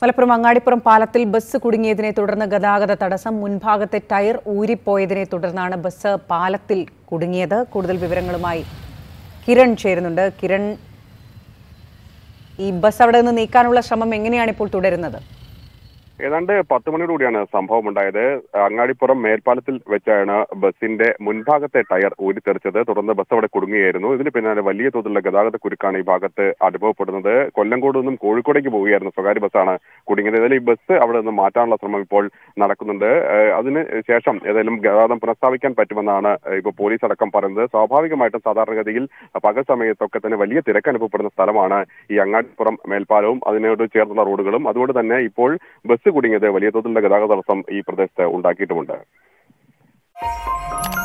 മലപ്പുറം അങ്ങാടിപ്പുറം പാലത്തിൽ ബസ് കുടുങ്ങിയതിനെ തുടർന്ന് ഗതാഗത തടസ്സം മുൻഭാഗത്തെ ടയർ ഊരിപ്പോയതിനെ തുടർന്നാണ് ബസ് പാലത്തിൽ കുടുങ്ങിയത് കൂടുതൽ വിവരങ്ങളുമായി കിരൺ ചേരുന്നുണ്ട് കിരൺ ഈ ബസ് അവിടെ നിന്ന് നീക്കാനുള്ള ശ്രമം എങ്ങനെയാണ് ഇപ്പോൾ തുടരുന്നത് ഏതാണ്ട് പത്ത് മണിയോടുകൂടിയാണ് സംഭവം ഉണ്ടായത് അങ്ങാടിപ്പുറം മേൽപ്പാലത്തിൽ വെച്ചാണ് ബസിന്റെ മുൻഭാഗത്തെ ടയർ ഊരിത്തെറിച്ചത് തുടർന്ന് ബസ് അവിടെ കുടുങ്ങുകയായിരുന്നു ഇതിന് പിന്നാലെ വലിയ തോതിലുള്ള ഗതാഗത കുരുക്കാണ് ഈ ഭാഗത്ത് അനുഭവപ്പെടുന്നത് കൊല്ലങ്കോട് നിന്നും കോഴിക്കോടേക്ക് പോവുകയായിരുന്നു സ്വകാര്യ ബസ്സാണ് കുടുങ്ങിയത് ഏതായാലും ഈ ബസ് അവിടെ നിന്ന് മാറ്റാനുള്ള ശ്രമം ഇപ്പോൾ നടക്കുന്നുണ്ട് ഏഹ് അതിന് ശേഷം ഏതായാലും ഗതാഗതം പുനഃസ്ഥാപിക്കാൻ പറ്റുമെന്നാണ് ഇപ്പോൾ പോലീസ് അടക്കം പറയുന്നത് സ്വാഭാവികമായിട്ടും സാധാരണഗതിയിൽ പകൽ സമയത്തൊക്കെ തന്നെ വലിയ തിരക്ക് അനുഭവപ്പെടുന്ന സ്ഥലമാണ് ഈ അങ്ങാടിപ്പുറം മേൽപ്പാലവും അതിനോട് ചേർന്നുള്ള റോഡുകളും അതുകൊണ്ട് തന്നെ ഇപ്പോൾ ബസ് കുടുങ്ങിയത് വലിയ തോതിലുള്ള ഗതാഗത തടസ്സം ഈ പ്രദേശത്ത് ഉണ്ടാക്കിയിട്ടുമുണ്ട്